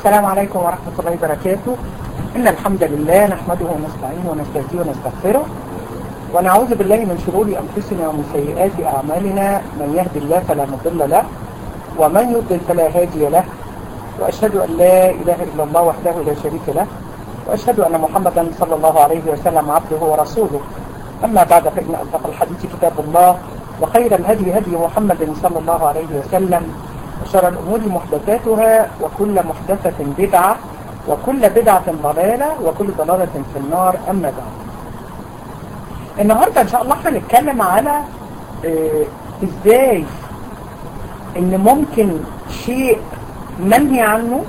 السلام عليكم ورحمة الله وبركاته إن الحمد لله نحمده ونستعينه ونستهديه ونستغفره ونعوذ بالله من شرور أنفسنا ومن سيئات أعمالنا من يهد الله فلا مضل له ومن يضلل فلا هادي له وأشهد أن لا إله إلا الله وحده لا شريك له وأشهد أن محمدا صلى الله عليه وسلم عبده ورسوله أما بعد فإن أصدق الحديث كتاب الله وخير الهدي هدي محمد صلى الله عليه وسلم وشر الأمور محدثاتها وكل محدثة بدعة وكل بدعة ضلالة وكل ضلالة في النار أما بعد النهاردة إن شاء الله هنتكلم على آه إزاي إن ممكن شيء منهي عنه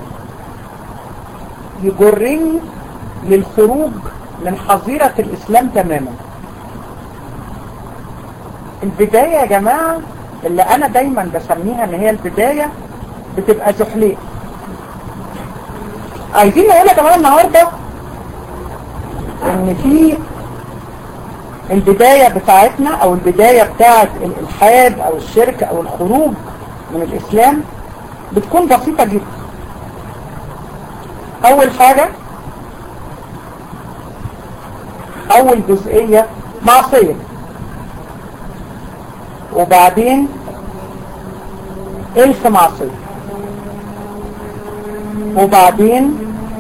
يجرني للخروج من حظيرة الإسلام تماما البداية يا جماعة اللي أنا دايما بسميها إن هي البداية بتبقى زحليق عايزين نقول يا جماعة النهاردة إن في البداية بتاعتنا أو البداية بتاعت الإلحاد أو الشرك أو الخروج من الإسلام بتكون بسيطة جدا أول حاجة أول جزئية معصية وبعدين ألف معصية وبعدين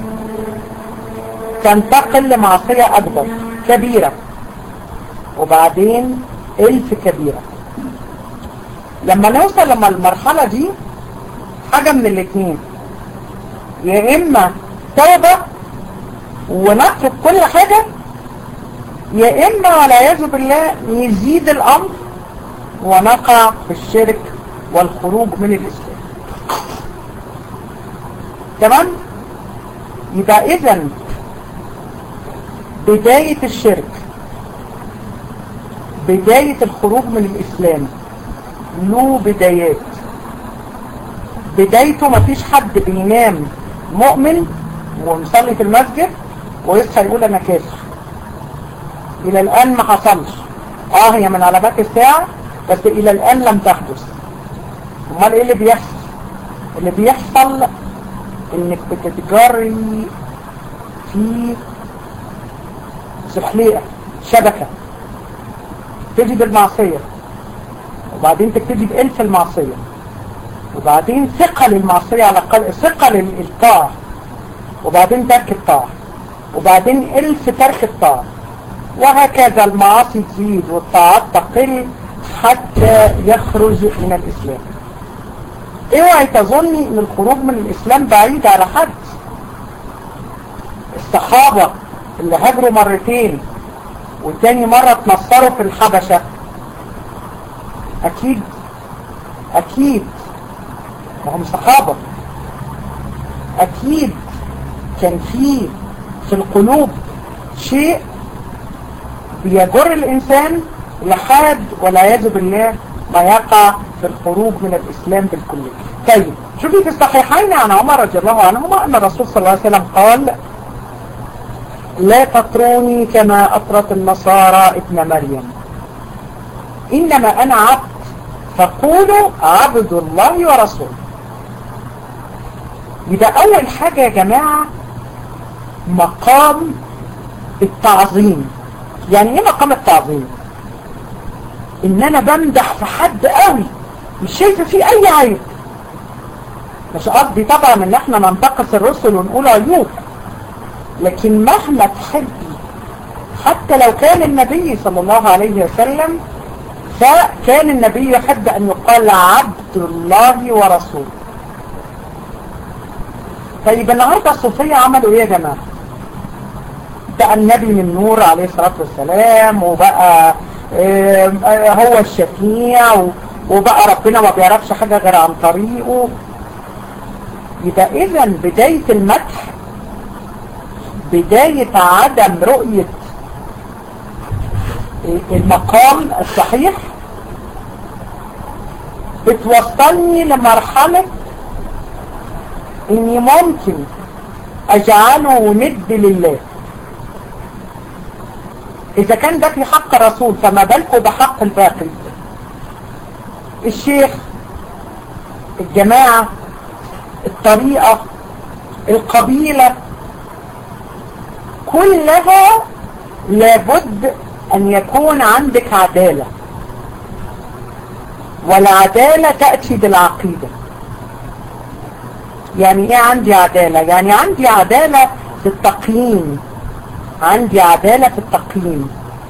تنتقل لمعصية أكبر كبيرة وبعدين ألف كبيرة لما نوصل لما المرحلة دي حاجة من الاثنين يا إما توبة ونترك كل حاجة يا إما والعياذ بالله يزيد الأمر ونقع في الشرك والخروج من الإسلام تمام يبقى إذن بداية الشرك بداية الخروج من الإسلام له بدايات بدايته مفيش حد بينام مؤمن ومصلي في المسجد ويصحى يقول أنا كافر إلى الآن ما حصلش آه هي من علامات الساعة بس إلى الآن لم تحدث امال إيه اللي بيحصل اللي بيحصل إنك بتتجري في سحليقة شبكة تبتدي بالمعصية وبعدين تبتدي بألف المعصية وبعدين ثقل المعصية على قلب ثقل الطاعة وبعدين ترك الطاعة وبعدين ألف ترك الطاعة وهكذا المعاصي تزيد والطاعات تقل حتى يخرج من الإسلام اوعي تظني ان الخروج من الإسلام بعيد على حد الصحابة اللي هاجروا مرتين وتاني مرة تنصروا في الحبشة أكيد أكيد هم صحابة أكيد كان في في القلوب شيء بيجر الإنسان لحد والعياذ بالله ما يقع في الخروج من الإسلام بالكلية طيب شوفي في الصحيحين عن عمر رضي الله عنهما أن الرسول صلى الله عليه وسلم قال لا تطروني كما أطرت النصارى ابن مريم إنما أنا عبد فقولوا عبد الله ورسوله يبقى أول حاجة يا جماعة مقام التعظيم يعني ايه مقام التعظيم ان انا بمدح في حد قوي مش شايفه فيه اي عيب مش قصدي طبعا ان احنا ننتقص الرسل ونقول عيوب لكن مهما تحبي حتى لو كان النبي صلى الله عليه وسلم فكان النبي يحب ان يقال عبد الله ورسوله طيب النهارده الصوفيه عملوا ايه يا جماعه بقى النبي من نور عليه الصلاة والسلام وبقى هو الشفيع وبقى ربنا ما بيعرفش حاجة غير عن طريقه يبقى اذا بداية المدح بداية عدم رؤية المقام الصحيح بتوصلني لمرحلة اني ممكن اجعله ند لله إذا كان ده في حق رسول فما بالكم بحق الباقي الشيخ الجماعة الطريقة القبيلة كلها لابد ان يكون عندك عدالة والعدالة تأتي بالعقيدة يعني ايه عندي عدالة يعني عندي عدالة في التقييم عندي عدالة في التقييم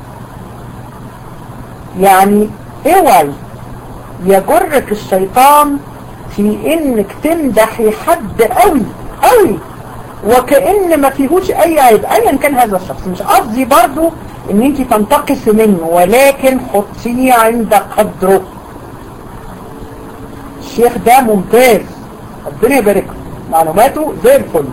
يعني اوعي يجرك الشيطان في انك تمدحي حد قوي قوي وكأن ما فيهوش اي عيب ايا كان هذا الشخص مش قصدي برضو ان انت تنتقصي منه ولكن حطيه عند قدره الشيخ ده ممتاز ربنا يبارك معلوماته زي الفل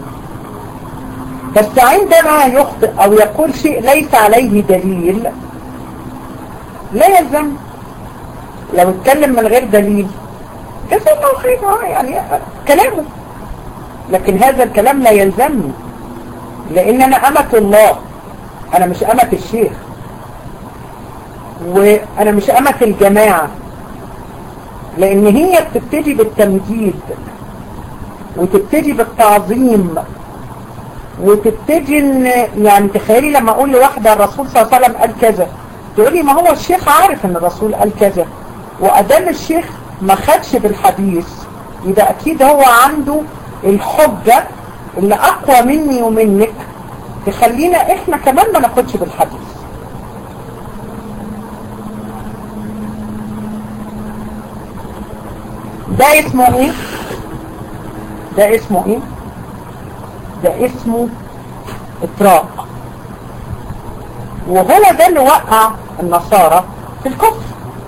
بس عندما يخطئ او يقول شيء ليس عليه دليل لا يلزم لو اتكلم من غير دليل جزا الله خير يعني كلامه لكن هذا الكلام لا يلزمني لان انا امة الله انا مش امة الشيخ وانا مش امة الجماعة لان هي بتبتدي بالتمجيد وتبتدي بالتعظيم وتبتدي ان يعني تخيلي لما اقول لواحدة الرسول صلى الله عليه وسلم قال كذا تقولي ما هو الشيخ عارف ان الرسول قال كذا وادام الشيخ ما خدش بالحديث يبقى اكيد هو عنده الحجة اللي اقوى مني ومنك تخلينا احنا كمان ما ناخدش بالحديث ده اسمه ايه ده اسمه ايه ده اسمه اطراق وهو ده اللي وقع النصارى في الكفر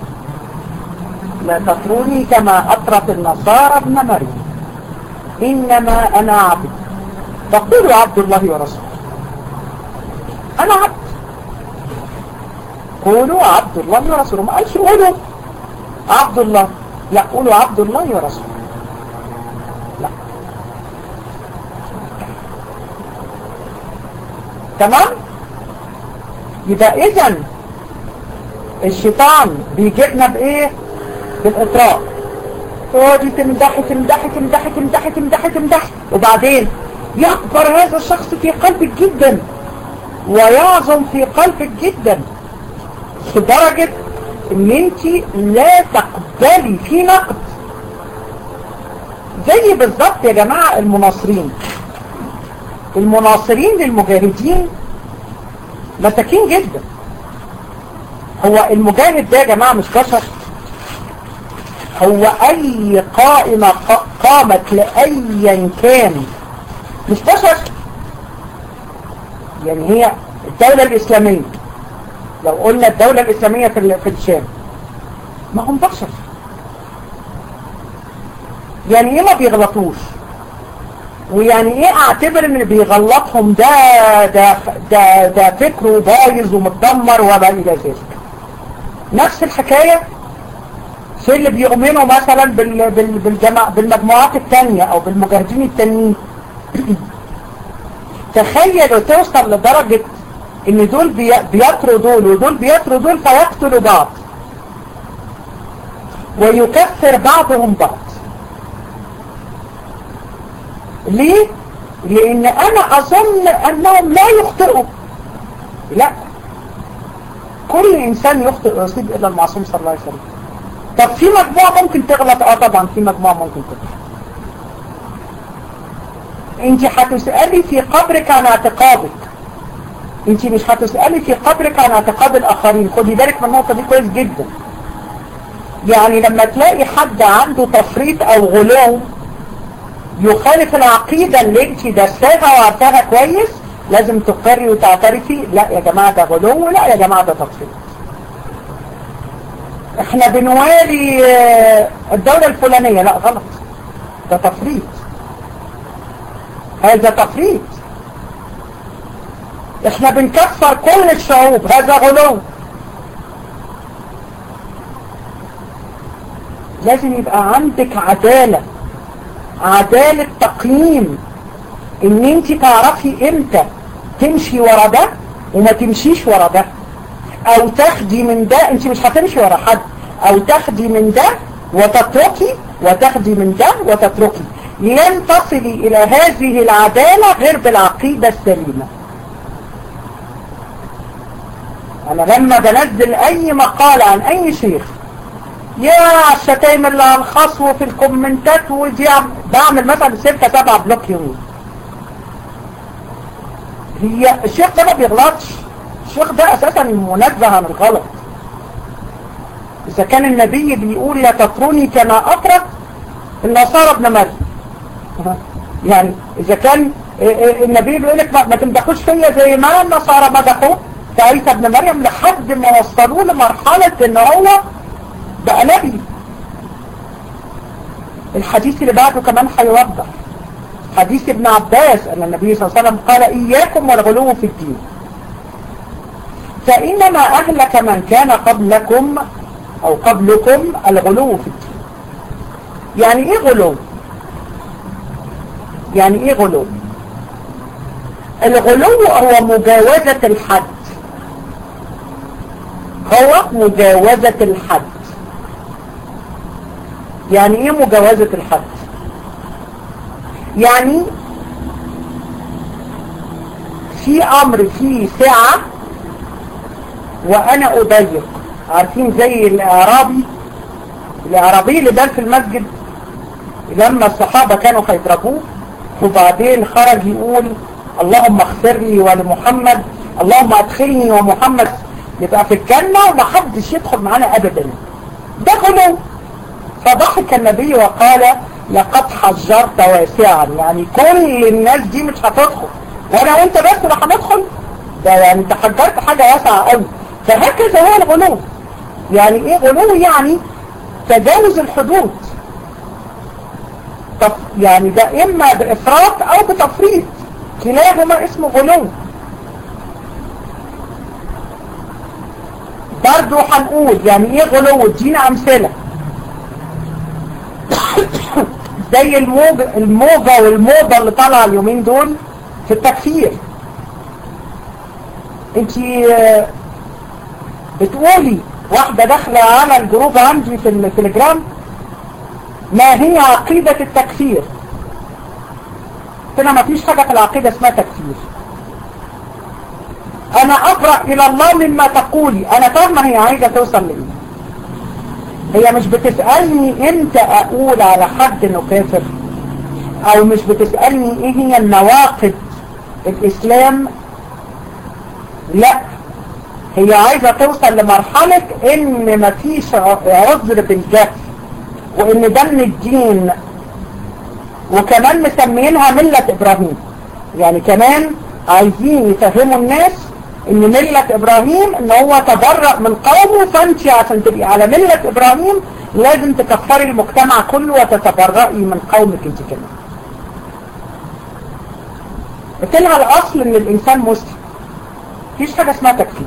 لا تطروني كما أطرت النصارى ابن مريم إنما أنا عبد فقولوا عبد الله ورسوله أنا عبد قولوا عبد الله ورسوله ما قالش قولوا عبد الله لا قولوا عبد الله ورسوله لا تمام يبقى اذا الشيطان بيجيبنا بايه بالاطراء تقعدي تمدحي تمدحي تمدحي تمدحي تمدحي تمدحي وبعدين يكبر هذا الشخص في قلبك جدا ويعظم في قلبك جدا لدرجة ان انت لا تقبلي في نقد زي بالظبط يا جماعة المناصرين المناصرين للمجاهدين مساكين جدا هو المجاهد ده يا جماعة مش بشر هو اي قائمة قامت لأيا كان مش بشر يعني هي الدولة الإسلامية لو قلنا الدولة الإسلامية في في الشام ما هم بشر يعني ايه ما بيغلطوش ويعني ايه اعتبر ان بيغلطهم ده ده ده, ده فكره بايظ ومتدمر وما الى ذلك نفس الحكاية في اللي بيؤمنوا مثلا بال بال بالجماع بالمجموعات التانية او بالمجاهدين التانيين تخيلوا توصل لدرجة ان دول بي بيطروا دول ودول بيطروا دول فيقتلوا بعض ويكفر بعضهم بعض ليه؟ لان انا اظن انهم لا يخطئوا لا كل انسان يخطئ ويصيب الا المعصوم صلى الله عليه وسلم طب في مجموعة ممكن تغلط اه طبعا في مجموعة ممكن تغلط انت هتسألي في قبرك عن اعتقادك انت مش هتسألي في قبرك عن اعتقاد الاخرين خدي بالك من النقطة دي كويس جدا يعني لما تلاقي حد عنده تفريط او غلو يخالف العقيدة اللي انت دستاها وعرفاها كويس لازم تقري وتعترفي لا يا جماعة ده غلو لا يا جماعة ده تفريط احنا بنوالي الدولة الفلانية لا غلط ده تفريط هذا تفريط احنا بنكفر كل الشعوب هذا غلو لازم يبقى عندك عدالة عدالة تقييم ان انت تعرفي امتى تمشي ورا ده وما تمشيش ورا ده او تاخدي من ده انت مش هتمشي ورا حد او تاخدي من ده وتتركي وتاخدي من ده وتتركي لن تصلي إلى هذه العدالة غير بالعقيدة السليمة أنا لما بنزل أي مقال عن أي شيخ يا الشتايم اللي على الخصو في الكومنتات ودي بعمل مثلا ستة سبعة بلوك يومي هي الشيخ ده ما بيغلطش الشيخ ده أساسا منزه عن الغلط إذا كان النبي بيقول لا تطروني كما أطرق النصارى ابن مريم يعني إذا كان النبي بيقول لك ما تمدحوش فيا زي ما النصارى مدحوه في عيسى ابن مريم لحد ما وصلوه لمرحلة ان هو بقى نبي الحديث اللي بعده كمان هيوضح حديث ابن عباس أن النبي صلى الله عليه وسلم قال إياكم والغلو في الدين فإنما أهلك من كان قبلكم أو قبلكم الغلو في الدين يعني إيه غلو يعني إيه غلو الغلو هو مجاوزة الحد هو مجاوزة الحد يعني ايه مجاوزة الحد يعني في امر فيه ساعة وانا اضيق عارفين زي الاعرابي الاعرابي اللي دار في المسجد لما الصحابة كانوا هيضربوه وبعدين خرج يقول اللهم اغفر لي ولمحمد اللهم ادخلني ومحمد يبقى في الجنة ومحدش يدخل معانا ابدا ده غلو فضحك النبي وقال لقد حجرت واسعا يعني كل الناس دي مش هتدخل وانا وانت بس اللي هندخل ده يعني انت حجرت حاجة واسعة قوي فهكذا هو الغلو يعني ايه غلو يعني تجاوز الحدود طب يعني ده اما بافراط او بتفريط كلاهما اسمه غلو برضو هنقول يعني ايه غلو ادينا امثله زي الموج الموجة والموضة اللي طالعة اليومين دول في التكفير انت بتقولي واحدة داخلة على الجروب عندي في التليجرام ما هي عقيدة التكفير قلت ما فيش حاجة في العقيدة اسمها تكفير انا اقرأ الى الله مما تقولي انا فاهمة هي عايزة توصل لايه هي مش بتسألني امتى اقول على حد انه كافر او مش بتسألني ايه هي النواقض الاسلام لا هي عايزة توصل لمرحلة ان مفيش عذر بالجهل وان ده من الدين وكمان مسمينها ملة ابراهيم يعني كمان عايزين يفهموا الناس ان ملة ابراهيم ان هو تبرأ من قومه فانت عشان تبقي على ملة ابراهيم لازم تكفري المجتمع كله وتتبرئي من قومك انت كمان قلت لها الاصل ان الانسان مسلم مفيش حاجة اسمها تكفير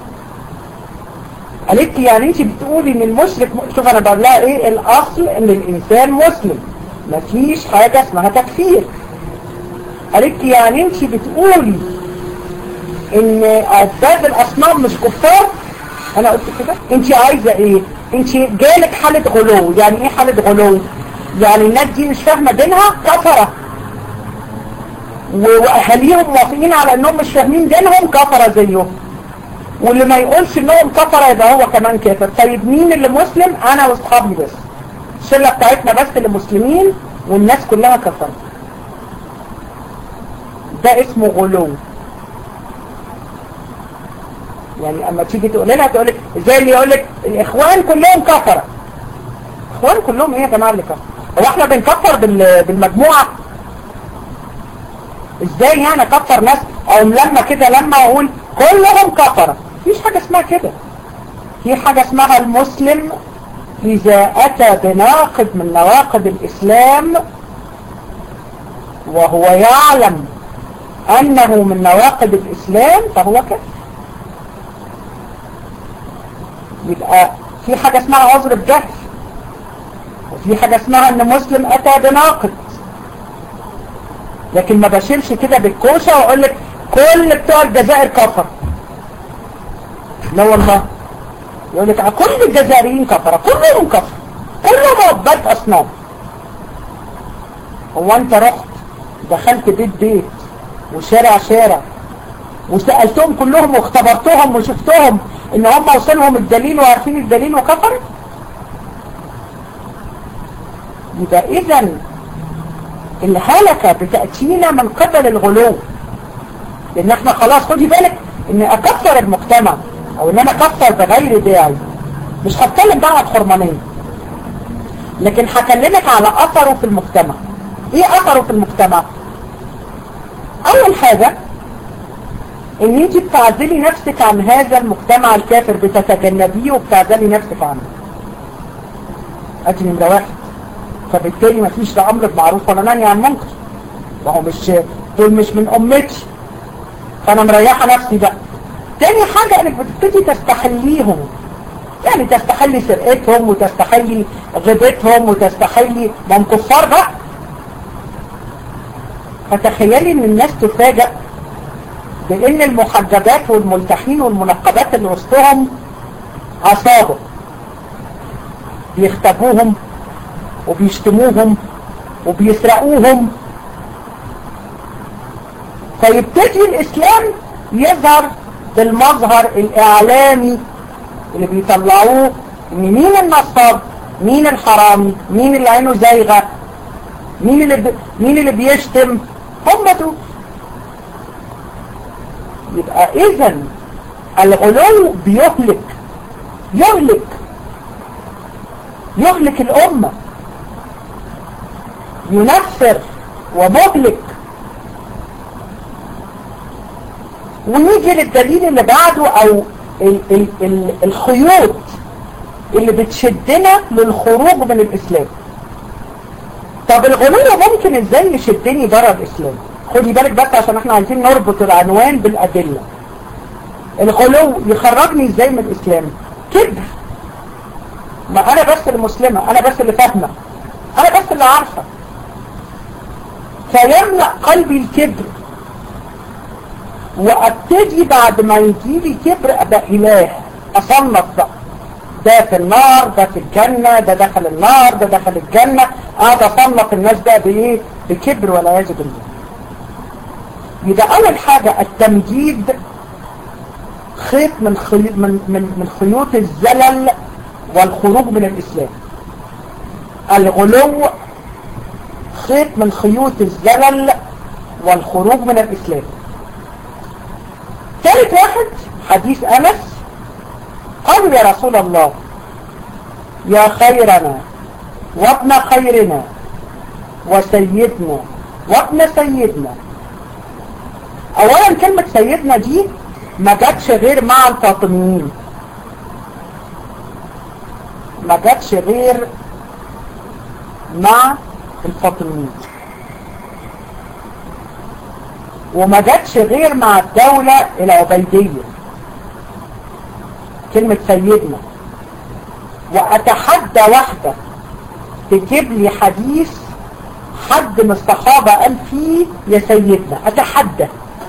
قالت لي يعني انت بتقولي ان المشرك شوف انا بقول لها ايه الاصل ان الانسان مسلم مفيش حاجة اسمها تكفير قالت لي يعني انت بتقولي ان عباد الاصنام مش كفار انا قلت كده انت عايزة ايه انت جالك حالة غلو يعني ايه حالة غلو يعني الناس دي مش فاهمة دينها كفرة واهاليهم موافقين على انهم مش فاهمين دينهم كفرة زيهم واللي ما يقولش انهم كفرة يبقى هو كمان كافر طيب مين اللي مسلم انا واصحابي بس الشلة بتاعتنا بس اللي مسلمين والناس كلها كفرة ده اسمه غلو يعني اما تيجي تقول لها تقول لك زي اللي يقول لك الاخوان كلهم كفرة اخوان كلهم ايه يا جماعه اللي كفر هو احنا بنكفر بال... بالمجموعه ازاي يعني اكفر ناس او لما كده لما اقول كلهم كفرة مفيش حاجة اسمها كده في حاجة اسمها المسلم إذا أتى بناقض من نواقض الإسلام وهو يعلم أنه من نواقض الإسلام فهو كافر يبقى في حاجة اسمها عذر الجهل وفي حاجة اسمها ان مسلم اتى بناقض لكن ما بشيلش كده بالكوشة واقول لك كل بتوع الجزائر كفر لا والله يقول لك كل الجزائريين كفر كلهم كفر كلهم عباد اصنام هو انت رحت دخلت بيت بيت وشارع شارع وسألتهم كلهم واختبرتهم وشفتهم ان هم وصلهم الدليل وعارفين الدليل وكفروا يبقى اذا الهلكة بتأتينا من قبل الغلو لان احنا خلاص خدي بالك ان اكثر المجتمع او ان انا اكثر بغير داعي مش هتكلم بقى عن حرمانية لكن هكلمك على اثره في المجتمع ايه اثره في المجتمع اول حاجة ان انت بتعزلي نفسك عن هذا المجتمع الكافر بتتجنبيه وبتعزلي نفسك عنه ادي نمرة واحد فبالتالي ما فيش لا امر بمعروف ولا نهي عن منكر وهو مش دول مش من امتي فانا مريحة نفسي بقى تاني حاجة انك بتبتدي تستحليهم يعني تستحلي سرقتهم وتستحلي غيبتهم وتستحلي ما هم كفار بقى فتخيلي ان الناس تفاجأ بان المحجبات والملتحين والمنقبات اللي وسطهم عصابة بيختبوهم وبيشتموهم وبيسرقوهم فيبتدي الاسلام يظهر بالمظهر الاعلامي اللي بيطلعوه ان مين النصاب مين الحرامي مين اللي عينه زايغه مين اللي ب... مين اللي بيشتم هم دول يبقى اذا الغلو بيهلك يهلك يهلك الامه ينفر ومهلك ونيجي للدليل اللي بعده او ال ال ال الخيوط اللي بتشدنا للخروج من الاسلام طب الغلو ممكن ازاي يشدني بره الاسلام خدي بالك بس عشان احنا عايزين نربط العنوان بالادله الغلو يخرجني ازاي من الاسلام كبر ما انا بس المسلمه انا بس اللي فاهمه انا بس اللي عارفه فيملأ قلبي الكبر وابتدي بعد ما يجيلي كبر ابقى اله اصنف بقى ده في النار ده في الجنة ده دخل النار ده دخل الجنة قاعد اصنف الناس ده بايه بكبر والعياذ بالله يبقى اول حاجة التمجيد خيط من خي... من من من خيوط الزلل والخروج من الاسلام الغلو خيط من خيوط الزلل والخروج من الاسلام ثالث واحد حديث انس قالوا يا رسول الله يا خيرنا وابن خيرنا وسيدنا وابن سيدنا اولا كلمة سيدنا دي ما جاتش غير مع الفاطميين ما جاتش غير مع الفاطميين وما جاتش غير مع الدولة العبيدية كلمة سيدنا وأتحدى واحدة تجيب لي حديث حد من الصحابة قال فيه يا سيدنا أتحدى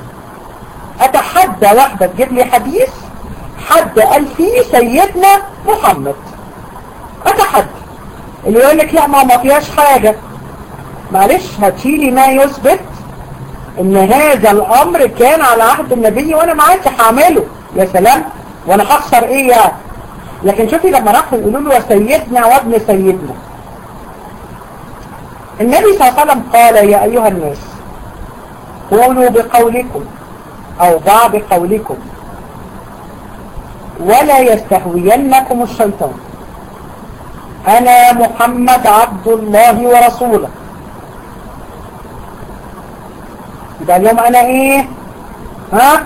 أتحدى واحدة تجيب لي حديث حد قال فيه سيدنا محمد أتحدى اللي يقول لك لا ما ما فيهاش حاجة معلش هاتيلي ما يثبت ان هذا الامر كان على عهد النبي وانا معاك هعمله يا سلام وانا هخسر ايه يعني لكن شوفي لما راحوا يقولوا له وسيدنا وابن سيدنا النبي صلى الله عليه وسلم قال يا ايها الناس قولوا بقولكم او بعض قولكم ولا يستهوينكم الشيطان انا محمد عبد الله ورسوله يبقى اليوم انا ايه ها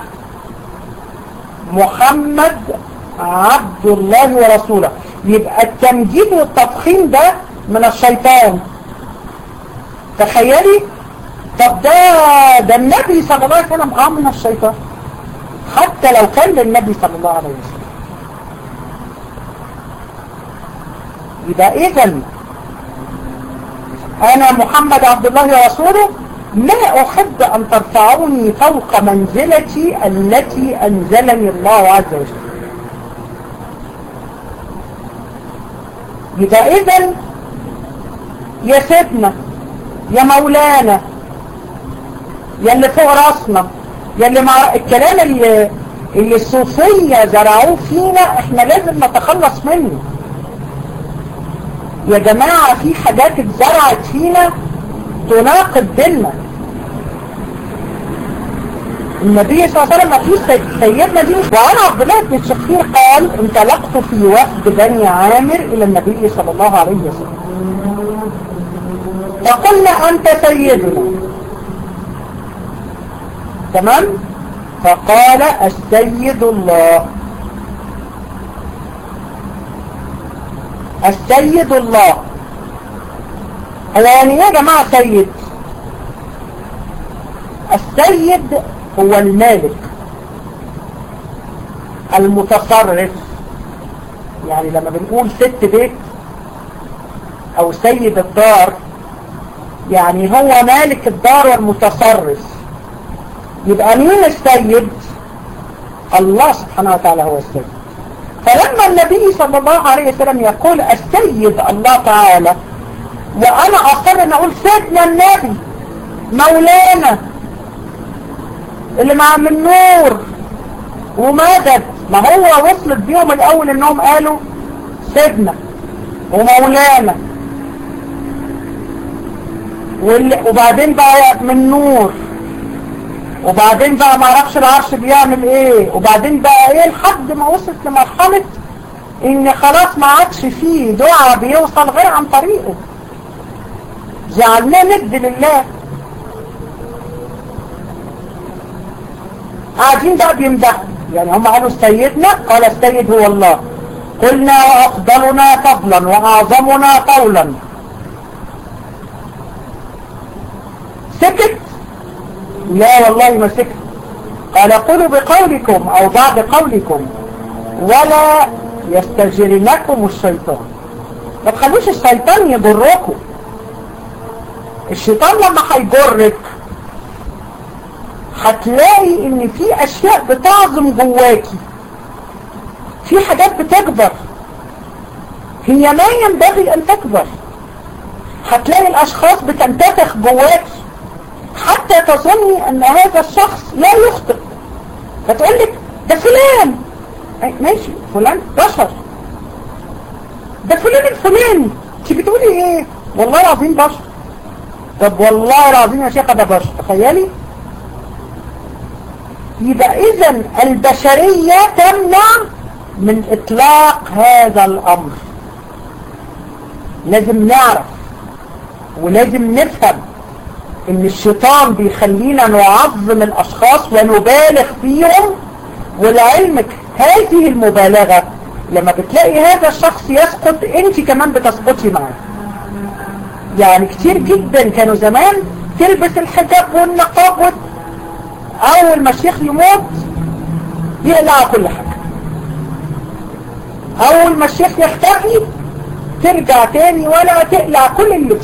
محمد عبد الله ورسوله يبقى التمجيد والتضخيم ده من الشيطان تخيلي طب ده ده النبي صلى الله عليه وسلم اه من الشيطان حتى لو كان للنبي صلى الله عليه وسلم يبقى اذا انا محمد عبد الله ورسوله لا أحب أن ترفعوني فوق منزلتي التي أنزلني الله عز وجل يبقى إذن يا سيدنا يا مولانا يا اللي فوق راسنا يا اللي مع الكلام اللي اللي الصوفية زرعوه فينا احنا لازم نتخلص منه يا جماعة في حاجات اتزرعت فينا تناقض ديننا النبي صلى الله عليه وسلم مفيش سيدنا دي وعن عبد الله بن الشخير قال انطلقت في وفد بني عامر الى النبي صلى الله عليه وسلم فقلنا انت سيدنا تمام فقال السيد الله السيد الله هو يعني ايه يا جماعة سيد السيد هو المالك المتصرف يعني لما بنقول ست بيت او سيد الدار يعني هو مالك الدار والمتصرف يبقى مين السيد الله سبحانه وتعالى هو السيد فلما النبي صلى الله عليه وسلم يقول السيد الله تعالى وانا اصر ان اقول سيدنا النبي مولانا اللي مع من نور ومدد ما هو وصلت بيهم الاول انهم قالوا سيدنا ومولانا وبعدين بقى من نور وبعدين بقى ما اعرفش العرش بيعمل ايه وبعدين بقى ايه لحد ما وصلت لمرحلة ان خلاص ما عادش فيه دعاء بيوصل غير عن طريقه جعلناه ند لله قاعدين بقى بيمدحوا يعني هم قالوا سيدنا قال السيد هو الله قلنا وأفضلنا فضلا وأعظمنا قولا سكت لا والله ما سكت قال قولوا بقولكم أو بعد قولكم ولا يستجرنكم الشيطان ما تخلوش الشيطان يجركم الشيطان لما هيجرك هتلاقي ان في اشياء بتعظم جواكي في حاجات بتكبر هي ما ينبغي ان تكبر هتلاقي الاشخاص بتنتفخ جواكي حتى تظني ان هذا الشخص لا يخطئ فتقول لك ده فلان ماشي فلان بشر ده فلان الفلاني انت بتقولي ايه والله العظيم بشر طب والله العظيم يا شيخة ده بشر تخيلي يبقى اذا البشرية تمنع من اطلاق هذا الامر لازم نعرف ولازم نفهم ان الشيطان بيخلينا نعظم الاشخاص ونبالغ فيهم ولعلمك هذه المبالغة لما بتلاقي هذا الشخص يسقط انت كمان بتسقطي معاه يعني كتير جدا كانوا زمان تلبس الحجاب والنقاب وال... اول ما الشيخ يموت يقلع كل حاجة اول ما الشيخ يختفي ترجع تاني ولا تقلع كل اللبس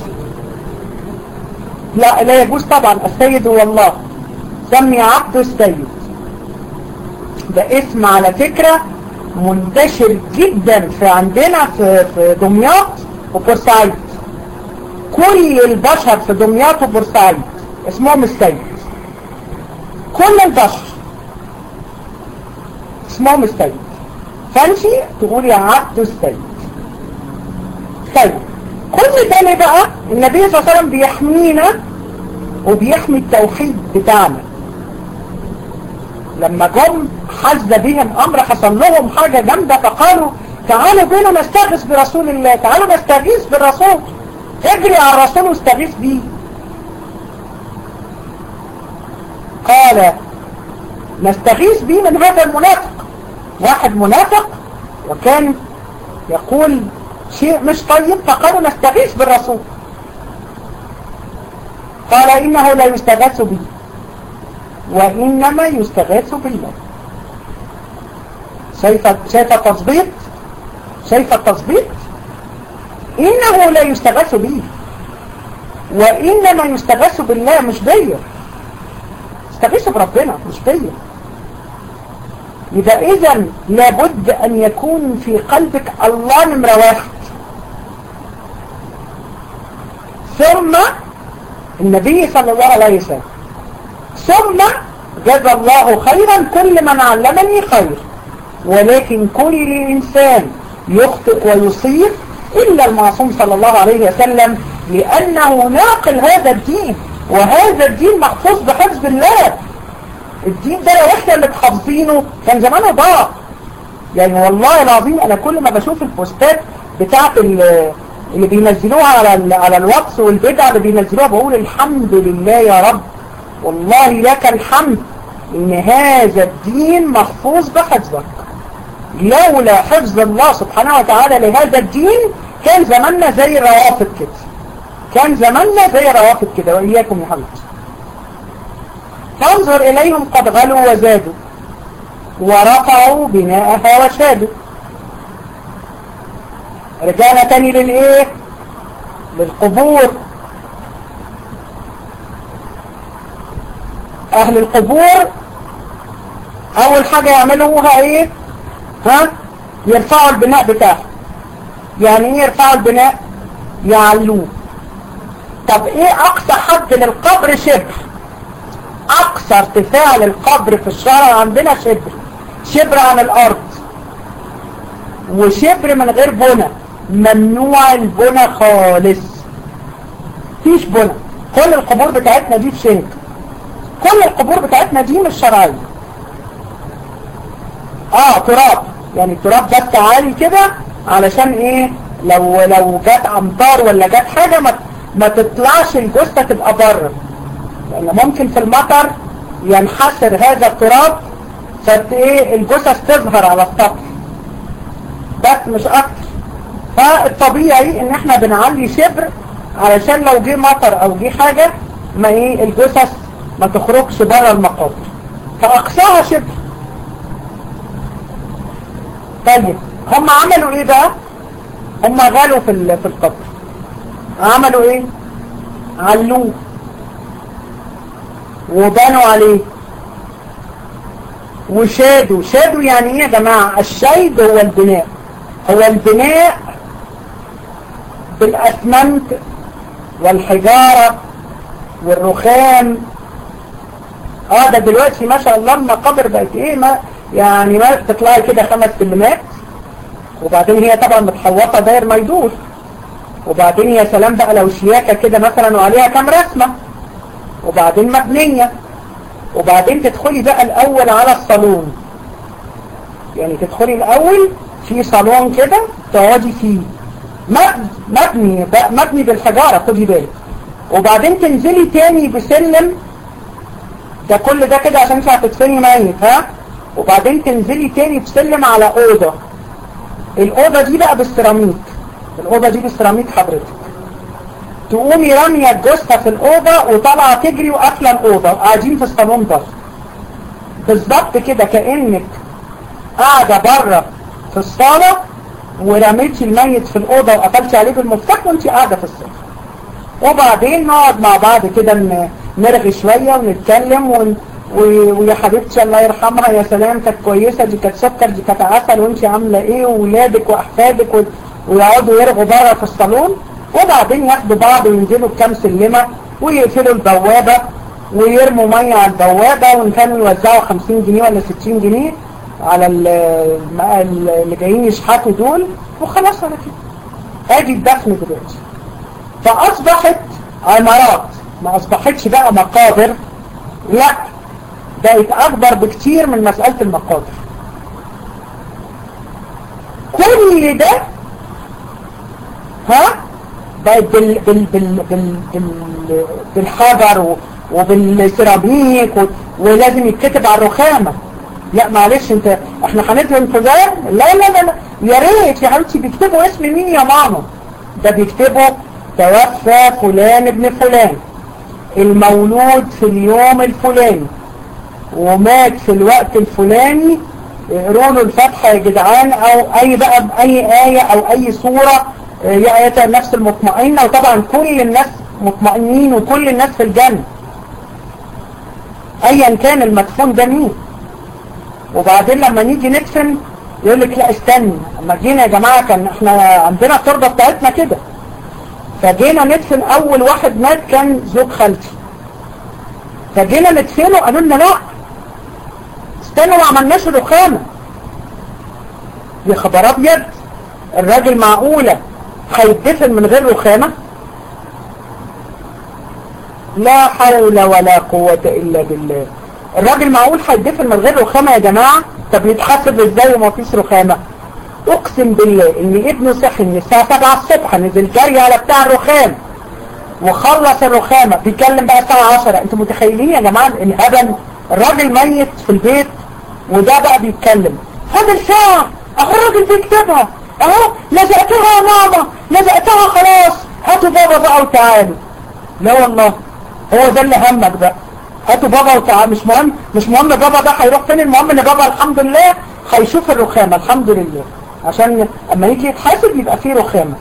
لا لا يجوز طبعا السيد هو الله سمي عبده السيد ده اسم على فكرة منتشر جدا في عندنا في, في دمياط وبورسعيد كل البشر في دمياط وبورسعيد اسمهم السيد كل البشر اسمهم السيد فانتي تقولي عبد السيد طيب كل ده ليه بقى النبي صلى الله عليه وسلم بيحمينا وبيحمي التوحيد بتاعنا لما جم حز بهم امر حصل لهم حاجة جامدة فقالوا تعالوا بينا نستغيث برسول الله تعالوا نستغيث بالرسول اجري على الرسول واستغيث بيه قال نستغيث بيه من هذا المنافق واحد منافق وكان يقول شيء مش طيب فقالوا نستغيث بالرسول قال إنه لا يستغاث به وإنما يستغاث بالله شايفة شايفة التظبيط شايفة التظبيط إنه لا يستغاث به وإنما يستغاث بالله مش بيا استغيثوا بربنا مش بيا يبقى إذا لابد أن يكون في قلبك الله نمرة واحد ثم النبي صلى الله عليه وسلم ثم جزى الله خيرا كل من علمني خير ولكن كل إنسان يخطئ ويصيب إلا المعصوم صلى الله عليه وسلم لأنه ناقل هذا الدين وهذا الدين محفوظ بحفظ الله الدين ده لو احنا اللي حافظينه كان زمانه ضاع يعني والله العظيم انا كل ما بشوف البوستات بتاعت اللي بينزلوها على على الواتس والبدع اللي بينزلوها بقول الحمد لله يا رب والله لك الحمد ان هذا الدين محفوظ بحفظك لولا حفظ الله سبحانه وتعالى لهذا الدين كان زماننا زي الروافد كده كان زماننا زي الروافد كده وإياكم يا حبيبتي فانظر إليهم قد غلوا وزادوا ورفعوا بناءها وشادوا رجعنا تاني للإيه للقبور أهل القبور أول حاجة يعملوها إيه ها يرفعوا البناء بتاعهم يعني ايه يرفعوا البناء يعلوه طب ايه اقصى حد للقبر شبر اقصى ارتفاع للقبر في الشارع عندنا شبر شبر عن الارض وشبر من غير بنى ممنوع البنى خالص فيش بنى كل القبور بتاعتنا دي في شنك كل القبور بتاعتنا دي مش شرعيه اه تراب يعني التراب بس عالي كده علشان ايه لو لو جت امطار ولا جت حاجة ما, ما تطلعش الجثة تبقى بره لان ممكن في المطر ينحسر هذا التراب فت ايه الجثث تظهر على السطح بس مش اكتر فالطبيعي ان احنا بنعلي شبر علشان لو جه مطر او جه حاجة ما ايه الجثث ما تخرجش بره المقابر فاقصاها شبر طيب هم عملوا ايه بقى هم غالوا في في القبر عملوا ايه علوه وبنوا عليه وشادوا شادوا يعني ايه يا جماعة الشيد هو البناء هو البناء بالاسمنت والحجارة والرخام اه ده دلوقتي ما شاء الله المقابر بقت ايه ما يعني ما تطلعي كده خمس سلمات وبعدين هي طبعا متحوطة داير ما يدور وبعدين يا سلام بقى لو شياكة كده مثلا وعليها كام رسمة وبعدين مبنية وبعدين تدخلي بقى الأول على الصالون يعني تدخلي الأول في صالون كده تقعدي فيه مبني بقى مبني بالحجارة خدي بالك وبعدين تنزلي تاني بسلم ده كل ده كده عشان انت هتدفني ميت ها وبعدين تنزلي تاني بسلم على أوضة الأوضة دي بقى بالسيراميك الأوضة دي بالسيراميك حضرتك تقومي رامية الجثة في الأوضة وطالعة تجري وقافلة الأوضة قاعدين في الصالون ده بالظبط كده كأنك قاعدة بره في الصالة ورميتي الميت في الأوضة وقفلتي عليه بالمفتاح وانت قاعدة في الصالة وبعدين نقعد مع بعض كده نرغي شوية ونتكلم ون... ويا حبيبتي الله يرحمها يا سلام كانت كويسة دي كانت سكر دي كانت عسل وانت عاملة ايه وولادك واحفادك و... ويقعدوا يرغوا بره في الصالون وبعدين ياخدوا بعض وينزلوا بكام سلمة ويقفلوا البوابة ويرموا مية على البوابة وان كانوا يوزعوا 50 جنيه ولا 60 جنيه على اللي جايين يشحتوا دول وخلاص على كده ادي الدفن دلوقتي فاصبحت عمارات ما اصبحتش بقى مقابر لا بقت اكبر بكتير من مسألة المقابر كل ده ها بقت بال بال بال بال بال بالحجر وبالسيراميك ولازم يتكتب على الرخامة لا معلش انت احنا هندفن فلان لا لا لا لا يا ريت يا حبيبتي بيكتبوا اسم مين يا ماما ده بيكتبوا توفى فلان ابن فلان المولود في اليوم الفلاني ومات في الوقت الفلاني اقروا له الفتحة يا جدعان او اي بقى باي آية او اي صورة يا آية النفس المطمئنة وطبعا كل الناس مطمئنين وكل الناس في الجنة ايا كان المدفون ده مين وبعدين لما نيجي ندفن يقول لك لا استنى اما جينا يا جماعة كان احنا عندنا التربة بتاعتنا كده فجينا ندفن اول واحد مات كان زوج خالتي فجينا ندفنه قالوا لنا لا استنوا ما عملناش الرخامه يا خبر ابيض الراجل معقوله هيتدفن من غير رخامه لا حول ولا قوة إلا بالله الراجل معقول هيدفن من غير رخامة يا جماعة طب يتحسب ازاي وما فيش رخامة اقسم بالله ان ابنه صحي من الساعة 7 الصبح نزل جري على بتاع الرخام وخلص الرخامة بيتكلم بقى الساعة 10 انتوا متخيلين يا جماعة الهبل الراجل ميت في البيت وده بقى بيتكلم فاضل ساعة اهو الراجل بيكتبها اهو لزقتها يا ماما لزقتها خلاص هاتوا بابا بقى وتعالوا لا والله هو ده اللي همك بقى هاتوا بابا وتعالى مش مهم مش مهم بابا ده هيروح فين المهم ان بابا الحمد لله هيشوف الرخامة الحمد لله عشان اما يجي يتحاسب يبقى فيه رخامة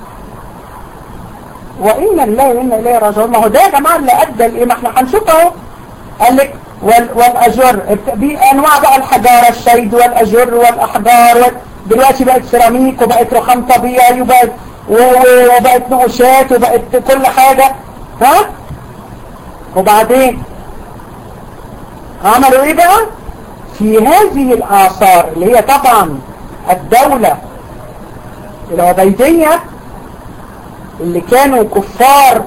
وإنا الله وإنا إليه راجعون ما هو ده يا جماعة اللي أدى لإيه ما احنا هنشوف أهو قال لك وال والأجر بأنواع بقى الحجارة الشيد والأجر والأحجار وال... دلوقتي بقت سيراميك وبقت رخام طبيعي وبقت وبقت نقوشات وبقت كل حاجة ها وبعدين عملوا ايه بقى في هذه الآثار اللي هي طبعا الدولة العبيدية اللي كانوا كفار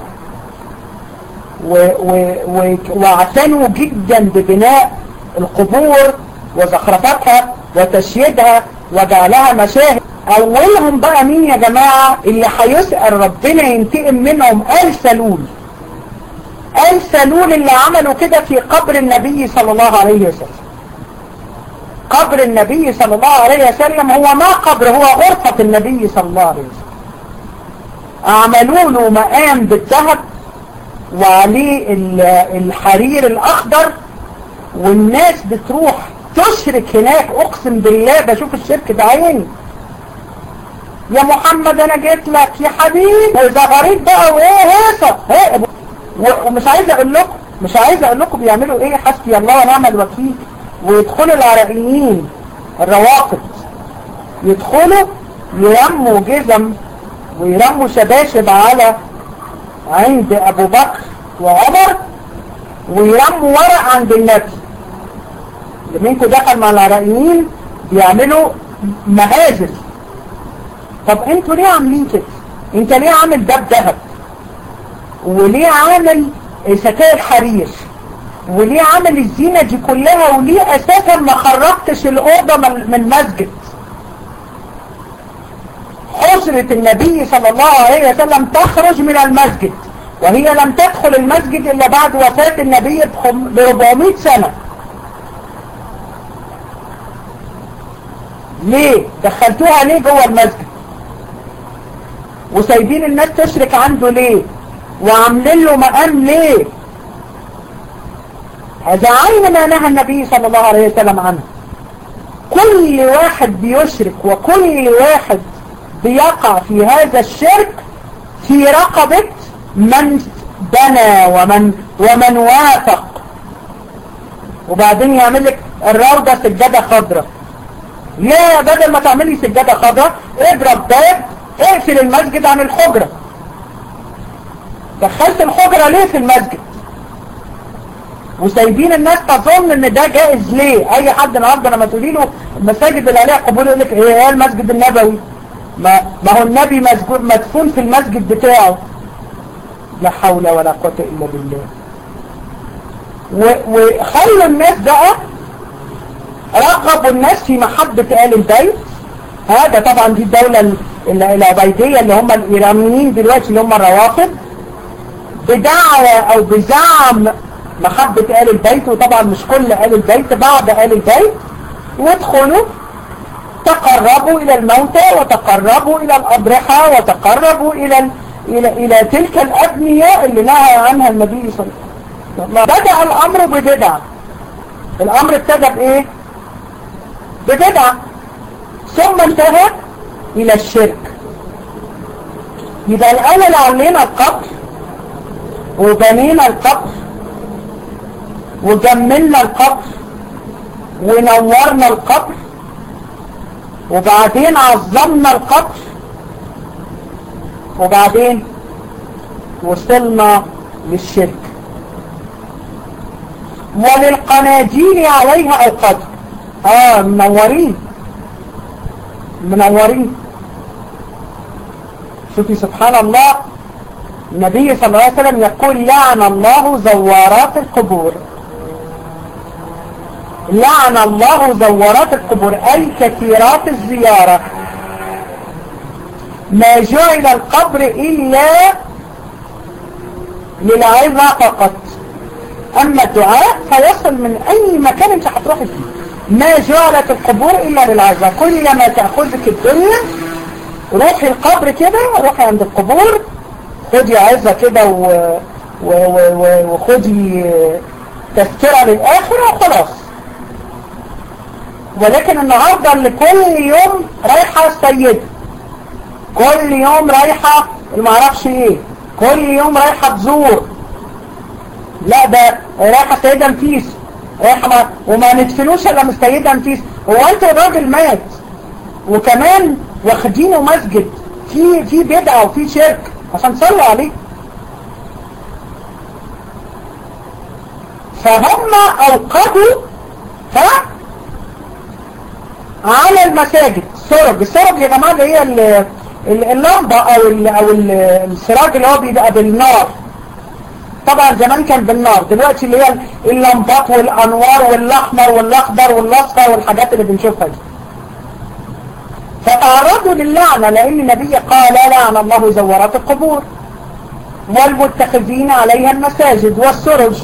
واعتنوا جدا ببناء القبور وزخرفتها وتشييدها وجعلها مشاهد اولهم بقى مين يا جماعة اللي هيسأل ربنا ينتقم منهم آل سلول آل سلول اللي عملوا كده في قبر النبي صلى الله عليه وسلم قبر النبي صلى الله عليه وسلم هو ما قبر هو غرفة النبي صلى الله عليه وسلم عملوا له مقام بالذهب وعليه الحرير الأخضر والناس بتروح تشرك هناك أقسم بالله بشوف الشرك بعيني يا محمد أنا جيت لك يا حبيبي وزغريت بقى وإيه هيصة ومش عايز أقول لكم مش عايز أقول لكم بيعملوا إيه حسبي الله ونعم الوكيل ويدخلوا العراقيين الروافض يدخلوا يرموا جزم ويرموا شباشب على عند ابو بكر وعمر ويرموا ورق عند النبي اللي منكم دخل مع العراقيين بيعملوا مهازل طب انتوا ليه عاملين كده انت ليه عامل ده بذهب وليه عامل ستائر حرير وليه عامل الزينة دي كلها وليه اساسا ما خرجتش الاوضة من مسجد حجرة النبي صلى الله عليه وسلم تخرج من المسجد وهي لم تدخل المسجد إلا بعد وفاة النبي ب 400 سنة ليه؟ دخلتوها ليه جوه المسجد وسايبين الناس تشرك عنده ليه وعاملين له مقام ليه هذا عين ما نهى النبي صلى الله عليه وسلم عنه كل واحد بيشرك وكل واحد بيقع في هذا الشرك في رقبة من بنى ومن ومن وافق وبعدين يعمل لك الروضة سجادة خضراء لا بدل ما تعملي سجادة خضراء اضرب باب اقفل المسجد عن الحجرة دخلت الحجرة ليه في المسجد وسايبين الناس تظن ان ده جائز ليه اي حد النهارده لما تقولي له المساجد اللي عليها قبول يقول لك ايه المسجد النبوي ما, ما هو النبي مدفون في المسجد بتاعه لا حول ولا قوة إلا بالله وخلوا الناس بقى رغبوا الناس في محبة آل البيت هذا طبعا دي الدولة العبيدية اللي هم الإيرانيين دلوقتي اللي هم الروافض بدعوة أو بزعم محبة آل البيت وطبعا مش كل آل البيت بعض آل البيت وادخلوا تقربوا إلى الموتى وتقربوا إلى الأضرحة وتقربوا إلى إلى إلى تلك الأبنية اللي نهى عنها النبي صلى الله عليه وسلم بدأ الأمر ببدعة الأمر ابتدى بإيه؟ ببدعة ثم انتهى إلى الشرك يبقى الآن اللي عملنا القبر وبنينا القبر وجملنا القبر ونورنا القبر وبعدين عظمنا القبر وبعدين وصلنا للشرك وللقناديل عليها القدر اه منورين منورين شوفي سبحان الله النبي صلى الله عليه وسلم يقول لعن الله زوارات القبور لعن الله زوارات القبور أي كثيرات الزيارة ما جعل القبر إلا للعظة فقط أما الدعاء فيصل من أي مكان انت هتروحي فيه ما جعلت القبور إلا للعظة كلما تأخذك الدنيا روحي القبر كده روحي عند القبور خدي عظة كده و... و... و... وخدي تذكرة للآخرة وخلاص ولكن النهاردة اللي كل يوم رايحة السيدة كل يوم رايحة المعرفش ايه كل يوم رايحة تزور لا ده رايحة سيدة نفيس رايحة ما وما ندفنوش الا من سيدة نفيس هو انت الراجل مات وكمان واخدينه مسجد في في بدعة وفي شرك عشان تصلوا عليه فهم اوقدوا ها على المساجد سرج السرج يا جماعة اللي هي اللمبة او ال او ال السراج اللي هو بيبقى بالنار طبعا زمان كان بالنار دلوقتي اللي هي اللمبات والانوار والاحمر والاخضر والاصفر والحاجات اللي بنشوفها دي فتعرضوا للعنة لان النبي قال لعن الله زورات القبور والمتخذين عليها المساجد والسرج